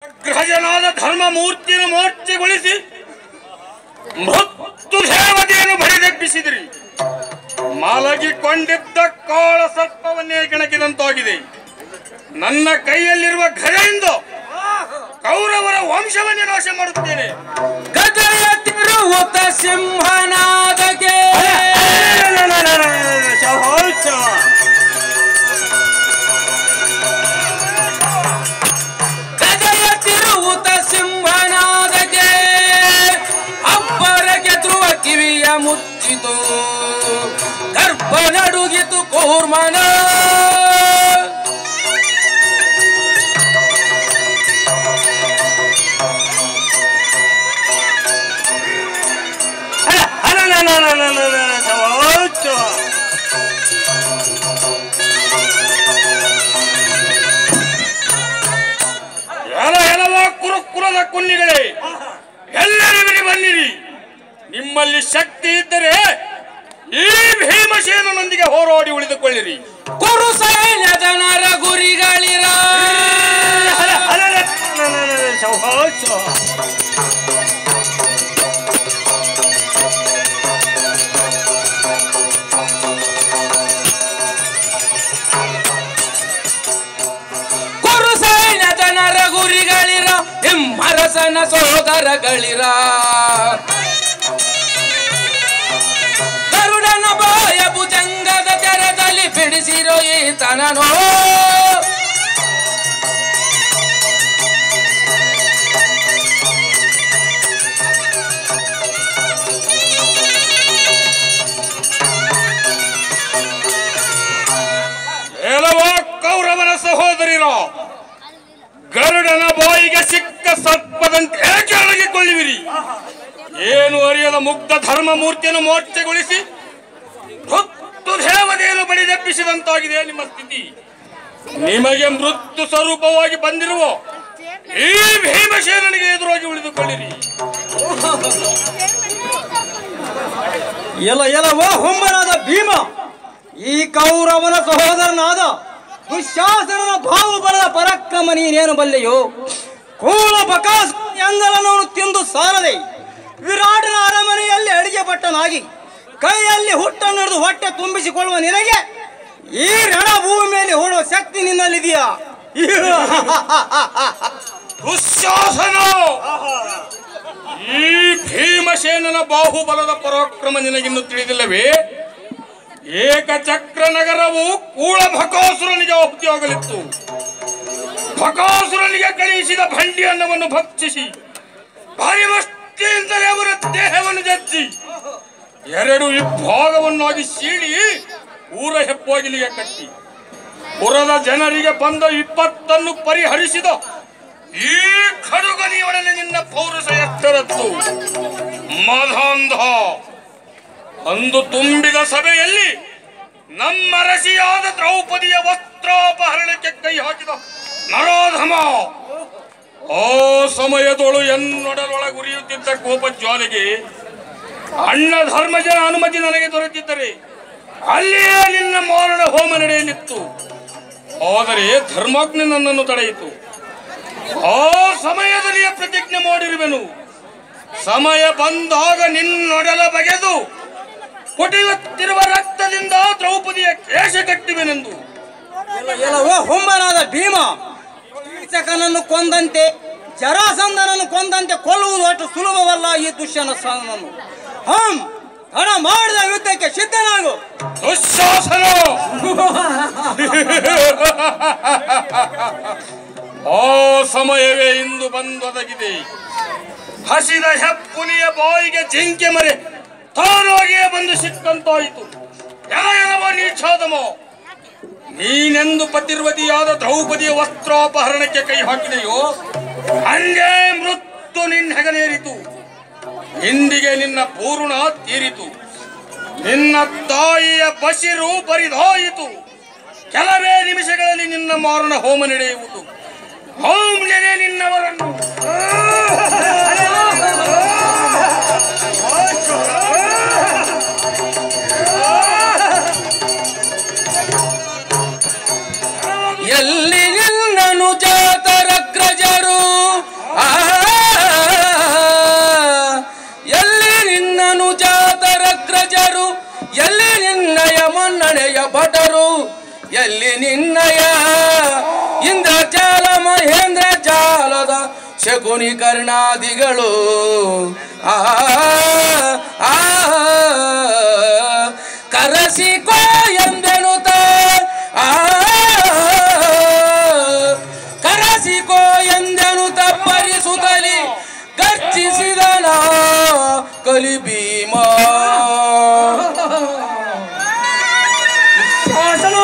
ಅಗ್ರಜನಾದ ಧರ್ಮ ಮೂರ್ತಿಯನ್ನು ಮೋರ್ಚೆಗೊಳಿಸಿ ಮೃತ್ಯು ದೇವತೆಯನ್ನು ಬಡಿದೆಬ್ಬಿಸಿದಿರಿ ಮಲಗಿಕೊಂಡಿದ್ದ ಕಾಳ ಸರ್ಪವನ್ನೇ ಕೆಣಕಿದಂತಾಗಿದೆ ನನ್ನ ಕೈಯಲ್ಲಿರುವ ಗದೆಯಿಂದ ಕೌರವರ ವಂಶವನ್ನೇ ನಾಶ ಮಾಡುತ್ತೇನೆ ಗದೆಯ ತಿರುವುತ ಸಿಂಹನಾದಗೆ ಗದೆಯ ತಿರುವುತ ಸಿಂಹನಾದಗೆ ಅಬ್ಬರಗೆ ಧ್ರುವ ಕಿವಿಯ ಮುಚ್ಚಿತು ಗರ್ಭ ನಡುಗಿತು ಕೂರ್ಮನ ಎಲ ಎಲವ ಕುರುಕುಲದ ಕುನ್ನಿಗಳೇ ಎಲ್ಲರಿಗರಿ ಬನ್ನಿರಿ ನಿಮ್ಮಲ್ಲಿ ಶಕ್ತಿ ಇದ್ದರೆ ಈ ಭೀಮಸೇನನೊಂದಿಗೆ ಹೋರಾಡಿ ಉಳಿದುಕೊಳ್ಳಿರಿ ಕುರು ಸೈನ್ಯದ ನರ ಗುರಿಗಳಿರ ಕುರು ಸೈನ್ಯದ ನರ ಗುರಿಗಳಿರ ಹಿಮ್ಮರಸನ ಸೋದರಗಳಿರ ಗರುಡನ ಬಾಯ ಭುಜಂಗದ ತೆರದಲ್ಲಿ ಬಿಡಿಸಿರೋ ಈತನನೋ ಎಲವ ಕೌರವನ ಸಹೋದರಿರೋ ಗರುಡನ ಬಾಯಿಗೆ ಸಿಕ್ಕ ಸರ್ಪದಂತೆ ಏಕೆ ಅಡಗಿಕೊಳ್ಳುವಿರಿ ಏನು ಅರಿಯದ ಮುಗ್ಧ ಧರ್ಮ ಮೂರ್ತಿಯನ್ನು ಮೋರ್ಚೆಗೊಳಿಸಿ ಮೃತ್ಯು ದೇವತೆಯನ್ನು ಬಡಿದೆಬ್ಬಿಸಿದಂತಾಗಿದೆ ನಿಮ್ಮ ಸ್ಥಿತಿ ನಿಮಗೆ ಮೃತ್ಯು ಸ್ವರೂಪವಾಗಿ ಬಂದಿರುವ ಈ ಭೀಮಸೇನನಿಗೆ ಎದುರಾಗಿ ಉಳಿದುಕೊಳ್ಳಿರಿ ಎಲ ಎಲವ ಹೊಂಬನಾದ ಭೀಮ ಈ ಕೌರವನ ಸಹೋದರನಾದ ದುಶ್ಯಾಸನನ ಬಾಹುಬಲದ ಪರಾಕ್ರಮ ನೀನೇನು ಬಲ್ಲೆಯೋ ಕೂಳ ಬಕಾಸ ಎಂದಲನ್ನು ತಿಂದು ಸಾರದೆ ವಿರಾಟನ ಅರಮನೆಯಲ್ಲಿ ಅಡಿಗೆ ಪಟ್ಟನಾಗಿ ಕೈಯಲ್ಲಿ ಹುಟ್ಟನ್ನು ಹಿಡಿದು ಹೊಟ್ಟೆ ತುಂಬಿಸಿಕೊಳ್ಳುವ ನಿನಗೆ ಈ ರಣಭೂಮಿಯಲ್ಲಿ ಓಡುವ ಶಕ್ತಿ ನಿನ್ನಲ್ಲಿದೆಯಾ ದುಶ್ಯಾಸನ ಈ ಭೀಮಸೇನನ ಬಾಹುಬಲದ ಪರಾಕ್ರಮ ನಿನಗಿನ್ನು ತಿಳಿದಿಲ್ಲವೇ ಏಕಚಕ್ರ ನಗರವು ಕೂಳ ಭಕಾಸುರನಿಗೆ ಆಹುತಿಯಾಗಲಿತ್ತು ಭಕಾಸುರನಿಗೆ ಕಳುಹಿಸಿದ ಭಂಡಿ ಅನ್ನವನ್ನು ಭಕ್ಷಿಸಿ ಭಾರಿ ಮಸ್ತಿಯಿಂದಲೇ ಅವರ ದೇಹವನ್ನು ಜಜ್ಜಿ ಎರಡು ವಿಭಾಗವನ್ನಾಗಿ ಸೀಳಿ ಊರ ಹೆಪ್ಪೋಗಿಲಿಗೆ ಕಟ್ಟಿ ಪುರದ ಜನರಿಗೆ ಬಂದ ವಿಪತ್ತನ್ನು ಪರಿಹರಿಸಿದ ಈ ಖಡುಗನಿಯೊಡನೆ ನಿನ್ನ ಪೌರುಷ ಎಷ್ಟರದ್ದು ಮಧಾಂಧ ಅಂದು ತುಂಬಿದ ಸಭೆಯಲ್ಲಿ ನಮ್ಮ ರಸಿಯಾದ ದ್ರೌಪದಿಯ ವಸ್ತ್ರಾಪಹರಣಕ್ಕೆ ಕೈ ಹಾಕಿದ ನರೋಧಮ ಆ ಸಮಯದೊಳು ಎನ್ನೊಡಲೊಳಗೆ ಉರಿಯುತ್ತಿದ್ದ ಕೋಪ ಜ್ವಾಲೆಗೆ ಅಣ್ಣ ಧರ್ಮಜನ ಅನುಮತಿ ನನಗೆ ದೊರೆತಿದ್ದರೆ ಅಲ್ಲಿಯೇ ನಿನ್ನ ಮಾರಣ ಹೋಮ ನಡೆಯಲಿತ್ತು ಆದರೆ ಧರ್ಮಾಗ್ನಿ ನನ್ನನ್ನು ತಡೆಯಿತು ಆ ಸಮಯದಲ್ಲಿಯೇ ಪ್ರತಿಜ್ಞೆ ಮಾಡಿರುವೆನು ಸಮಯ ಬಂದಾಗ ನಿನ್ನೊಡಲ ಬಗೆದು ಕುಟಿಯುತ್ತಿರುವ ರಕ್ತದಿಂದ ದ್ರೌಪದಿಯ ಕೇಶ ಕಟ್ಟಿವೆನೆಂದು ಎಲ ಎಲವ ಹೊಂಬನಾದ ಭೀಮ ಕೀಚಕನನ್ನು ಕೊಂದಂತೆ ಜರಾಸಂಧನನ್ನು ಕೊಂದಂತೆ ಕೊಲ್ಲುವುದು ಅಷ್ಟು ಸುಲಭವಲ್ಲ ಈ ದುಷ್ಯನ ಸಾನನ್ನು ಹಂ ಹಣ ಮಾಡಿದ ಯುದ್ಧಕ್ಕೆ ಸಿದ್ಧನಾಗು ದುಶ್ಯಾಸನ ಆ ಸಮಯವೇ ಇಂದು ಬಂದೊದಗಿದೆ ಹಸಿದ ಹೆಪ್ಪುಲಿಯ ಬಾಯಿಗೆ ಜಿಂಕೆ ಮರೆ ತಾನಾಗಿಯೇ ಬಂದು ಸಿಕ್ಕಂತಾಯಿತು ಯಾರವ ನೀಚಾದಮೋ ನೀನೆಂದು ಪತಿರ್ವತಿಯಾದ ದ್ರೌಪದಿಯ ವಸ್ತ್ರಾಪಹರಣಕ್ಕೆ ಕೈ ಹಾಕಿದೆಯೋ ಹಂಗೆ ಮೃತ್ಯು ನಿನ್ನ ಹೆಗಲೇರಿತು ಇಂದಿಗೆ ನಿನ್ನ ಪೂರ್ಣ ತೀರಿತು ನಿನ್ನ ತಾಯಿಯ ಬಸಿರು ಬರಿದಾಯಿತು ಕೆಲವೇ ನಿಮಿಷಗಳಲ್ಲಿ ನಿನ್ನ ಮಾರಣ ಹೋಮ ನಡೆಯುವುದು ಹೋಮ್ ನೆನೆ ನಿನ್ನವರನ್ನು ಎಲ್ಲಿ ನಿನ್ನನು ಜಾತರಗ್ರಜರು ನಿನ್ನಯ ಇಂದ್ರ ಜಾಲ ಮಹೇಂದ್ರ ಜಾಲದ ಶಕುನಿ ಕರ್ಣಾದಿಗಳು ಆ ಆ ಕರಸಿಕೋ ಎಂದೆನುತ ಆ ಕರಸಿಕೋ ಎಂದೆನು ತಪ್ಪರಿಸುತ್ತಲಿ ಗರ್ಜಿಸಿದನ ಕಲಿ ಭೀಮ ಶಾಸನು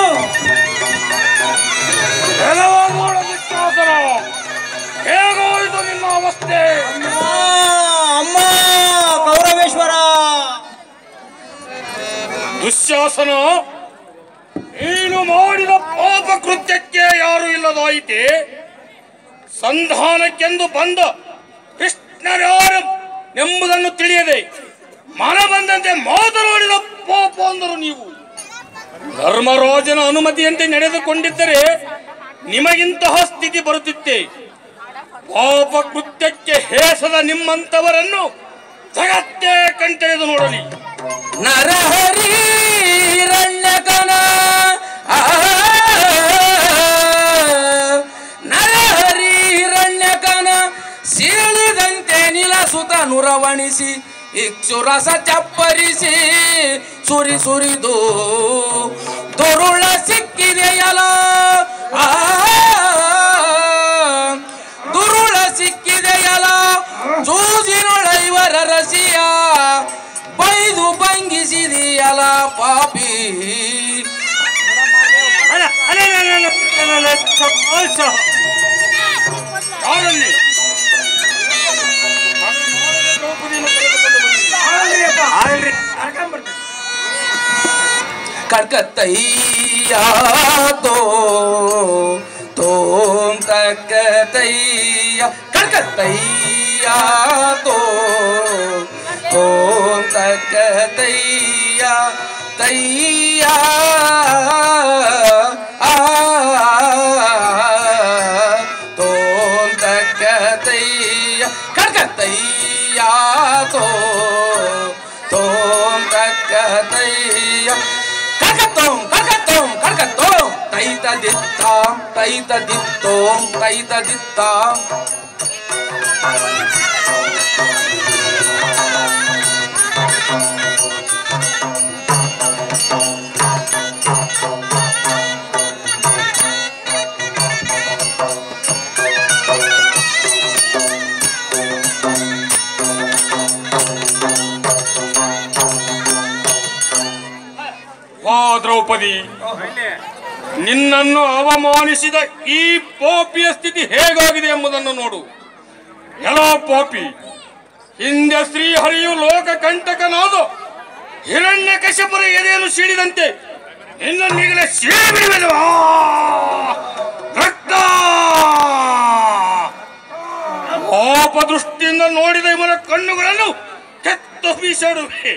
ನೆಲವಾಗೋಳ ದುಶ್ಯಾಸನ ಹೇಗೋಯ್ತು ನಿನ್ನ ಅವಸ್ಥೆ ಆ, ಅಮ್ಮ ಕೌರವೇಶ್ವರ ದುಶ್ಯಾಸನ ನೀನು ಮಾಡಿದ ಪಾಪ ಕೃತ್ಯಕ್ಕೆ ಯಾರು ಇಲ್ಲದಾಯಿತೆ ಸಂಧಾನಕ್ಕೆಂದು ಬಂದ ಕೃಷ್ಣರ್ಯಾರು ಎಂಬುದನ್ನು ತಿಳಿಯದೆ ಮನ ಬಂದಂತೆ ಮಾತನಾಡಿದ ಪಾಪ ಅಂದರು ನೀವು ಧರ್ಮರಾಜನ ಅನುಮತಿಯಂತೆ ನಡೆದುಕೊಂಡಿದ್ದರೆ ನಿಮಗಿಂತಹ ಸ್ಥಿತಿ ಬರುತ್ತಿತ್ತೆ ಪಾಪ ಕೃತ್ಯಕ್ಕೆ ಹೇಸದ ನಿಮ್ಮಂತವರನ್ನು ಜಗತ್ತೇ ಕಣ್ತೆರೆದು ನೋಡಲಿ ನರಹರಿ ಹಿರಣ್ಯಕನ ಆ, ನರಹರಿ ಹಿರಣ್ಯಕನ ಸೀಳಿದಂತೆ ನಿಲಸುತ ನುರವಣಿಸಿ ಇಕ್ಷುರಸ ಚಪ್ಪರಿಸಿ ಸುರಿ ಸುರಿದು ದುರುಳ ಸಿಕ್ಕಿದೆಯಲ ಆ ದುರುಳ ಸಿಕ್ಕಿದೆಯಲ ಜೂಜಿನೊಳೈವರ ರಸಿಯ ಬೈದು ಭಂಗಿಸಿದೆಯಲ ಪಾಪಿ ಅಲ್ಲ ಅಲ್ಲ ಅಲ್ಲ, ಅಲ್ಲ, ಅಲ್ಲ, ಅಲ್ಲ, ಶಾಸ. ಯಾರಲ್ಲಿ ನಾನು ನಾಳೆ ದ್ರೌಪದಿಯನ್ನು ಕರೆದುಕೊಂಡು ಬಂದಿದ್ದೆ. ಆಗಲ್ರಿಯಪ್ಪ, ಆಗಲ್ರಿ. ಕರ್ಕೊಂಬರ್ತೀನಿ. ಕಡ್ಕತ್ತಯ್ಯ ತೋ ತೋಂ ತಕ್ಕತಯ್ಯ ಕಡ್ಕತ್ತಯ್ಯ ತೋ ತೋಂ ತಕ್ಕತಯ್ಯ ತಯ್ಯ ಆ ತೋಂ ತಕ್ಕತಯ್ಯ ಕಡ್ಕತ್ತಯ್ಯ ತೋ ತೋಂ ತಕ್ಕತಯ್ಯ ಕಡ್ಕತ್ತೋಂ ಕಡ್ಕತ್ತೋಂ ಕಡ್ಕತ್ತೋಂ ತೈತ ದಿತ್ತಾಂ ತೈತ ದಿತ್ತೋಂ ತೈತ ದಿತ್ತಾಂ ವಾ ದ್ರೌಪದಿ ನಿನ್ನನ್ನು ಅವಮಾನಿಸಿದ ಈ ಪಾಪಿಯ ಸ್ಥಿತಿ ಹೇಗಾಗಿದೆ ಎಂಬುದನ್ನು ನೋಡು ಎಲ್ಲೋ ಪಾಪಿ ಹಿಂದೆ ಶ್ರೀಹರಿಯು ಲೋಕ ಕಂಟಕನಾದ ಹಿರಣ್ಯ ಕಶ್ಯಪರ ಎದೆಯನ್ನು ಸೀಳಿದಂತೆ ನಿನ್ನನ್ನೀಗಲೇ ಸೀಳಿ ಬಿಡುವೆನು. ಆ! ರಕ್ತ ಪಾಪ ದೃಷ್ಟಿಯಿಂದ ನೋಡಿದ ಇವನ ಕಣ್ಣುಗಳನ್ನು ಕೆತ್ತು ಬೀಸಾಡುವೆ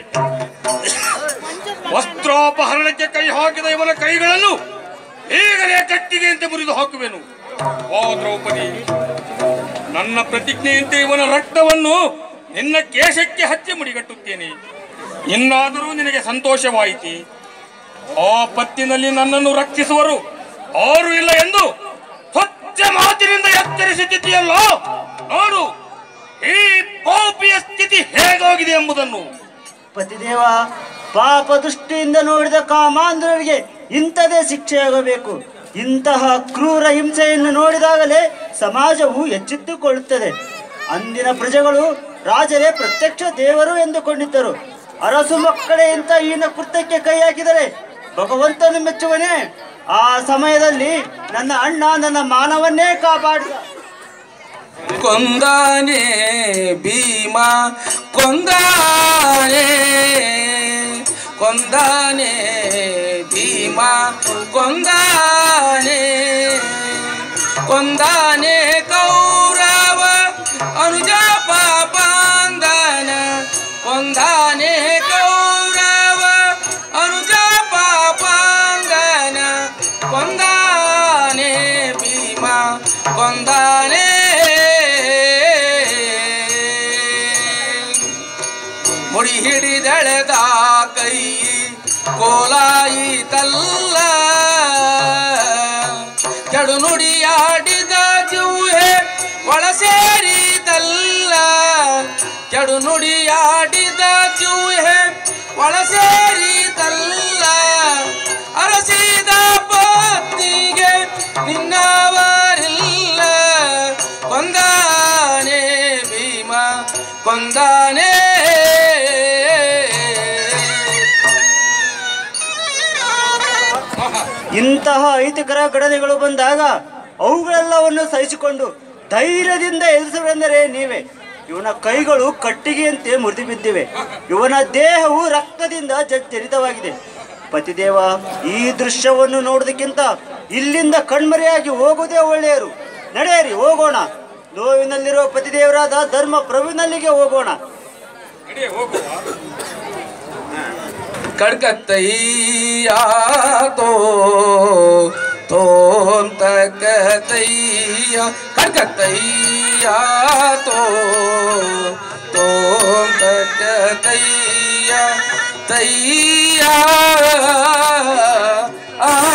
ವಸ್ತ್ರೋಪಹರಣಕ್ಕೆ ಕೈ ಹಾಕಿದ ಇವನ ಕೈಗಳನ್ನು ಈಗಲೇ ಕಟ್ಟಿಗೆಯಂತೆ ಮುರಿದು ಹಾಕುವೆನು ಓ ದ್ರೌಪದಿ ನನ್ನ ಪ್ರತಿಜ್ಞೆಯಂತೆ ಇವನ ರಕ್ತವನ್ನು ನಿನ್ನ ಕೇಶಕ್ಕೆ ಹಚ್ಚಿ ಮುಡಿಗಟ್ಟುತ್ತೇನೆ ಇನ್ನಾದರೂ ನಿನಗೆ ಸಂತೋಷವಾಯಿತಿ ಆ ಪತ್ತಿನಲ್ಲಿ ನನ್ನನ್ನು ರಕ್ಷಿಸುವರು ಅವರು ಇಲ್ಲ ಎಂದು ಸ್ವಚ್ಛ ಮಾತಿನಿಂದ ಎಚ್ಚರಿಸುತ್ತಿದೆಯಲ್ಲ ನೋಡು ಈ ಪಾಪಿಯ ಸ್ಥಿತಿ ಹೇಗಾಗಿದೆ ಎಂಬುದನ್ನು ಪತಿದೇವ ಪಾಪ ದೃಷ್ಟಿಯಿಂದ ನೋಡಿದ ಕಾಮಾಂಧ್ರರಿಗೆ ಇಂಥದೇ ಶಿಕ್ಷೆಯಾಗಬೇಕು ಇಂತಹ ಕ್ರೂರ ಹಿಂಸೆಯನ್ನು ನೋಡಿದಾಗಲೇ ಸಮಾಜವು ಎಚ್ಚೆತ್ತುಕೊಳ್ಳುತ್ತದೆ ಅಂದಿನ ಪ್ರಜೆಗಳು ರಾಜರೇ ಪ್ರತ್ಯಕ್ಷ ದೇವರು ಎಂದುಕೊಂಡಿದ್ದರು ಅರಸು ಮಕ್ಕಳೇ ಇಂಥ ಹೀನ ಕೃತ್ಯಕ್ಕೆ ಕೈ ಹಾಕಿದರೆ ಭಗವಂತನು ಮೆಚ್ಚುವನೇ ಆ ಸಮಯದಲ್ಲಿ ನನ್ನ ಅಣ್ಣ ನನ್ನ ಮಾನವನ್ನೇ ಕಾಪಾಡಿದ ಕೊಂದಾನೆ ಭೀಮ ಕೊಂದಾನೆ ಕೊಂದಾನೆ ಭೀಮ ಕೊಂದಾನೆ ಕೊಂದಾನೆ ಕೌರವ ಅನುಜ ಪಾಪಾಂದನ ಕೊಂದಾನೆ ಕೌರವ ಅನುಜ ಪಾಪಾಂಗನ ಕೊಂದಾನೆ ಭೀಮ ಕೊಂದಾನೆ ಮುಡಿ ಹಿಡಿದೆಳೆದ ಕೈ ಕೋಲಾಯಿತಲ್ಲ ನುಡಿಯಾಡಿದ ಜೂಹೆ ಒಳ ಸೇರಿದಲ್ಲ ಕೆಡು ನುಡಿಯಾಡಿದ ಜೂಹೆ ಒಳ ಸೇರಿದಲ್ಲ ಅರಸಿದ ಪತ್ನಿಗೆ ನಿನ್ನವರಿಲ್ಲ ಕೊಂದಾನೆ ಭೀಮ ಕೊಂದಾನೆ ಇಂತಹ ಅಹಿತಕರ ಘಟನೆಗಳು ಬಂದಾಗ ಅವುಗಳೆಲ್ಲವನ್ನು ಸಹಿಸಿಕೊಂಡು ಧೈರ್ಯದಿಂದ ಎದುರಿಸುವೆಂದರೆ ನೀವೇ ಇವನ ಕೈಗಳು ಕಟ್ಟಿಗೆಯಂತೆ ಮುರಿದು ಬಿದ್ದಿವೆ ಇವನ ದೇಹವು ರಕ್ತದಿಂದ ಜರ್ಜರಿತವಾಗಿದೆ ಪತಿದೇವ ಈ ದೃಶ್ಯವನ್ನು ನೋಡೋದಕ್ಕಿಂತ ಇಲ್ಲಿಂದ ಕಣ್ಮರೆಯಾಗಿ ಹೋಗುವುದೇ ಒಳ್ಳೆಯರು ನಡೆಯಿರಿ ಹೋಗೋಣ ನೋವಿನಲ್ಲಿರುವ ಪತಿದೇವರಾದ ಧರ್ಮ ಪ್ರಭುವಿನಲ್ಲಿಗೆ ಹೋಗೋಣ ಕಡ್ಕತ್ತಯ್ಯ ತೋ ತೋಂತ ಕತಯ್ಯ ಕಡ್ಕತ್ತಯ್ಯ ತೋ ತೋಂತ ಕತಯ್ಯ ತಯ್ಯ ಆ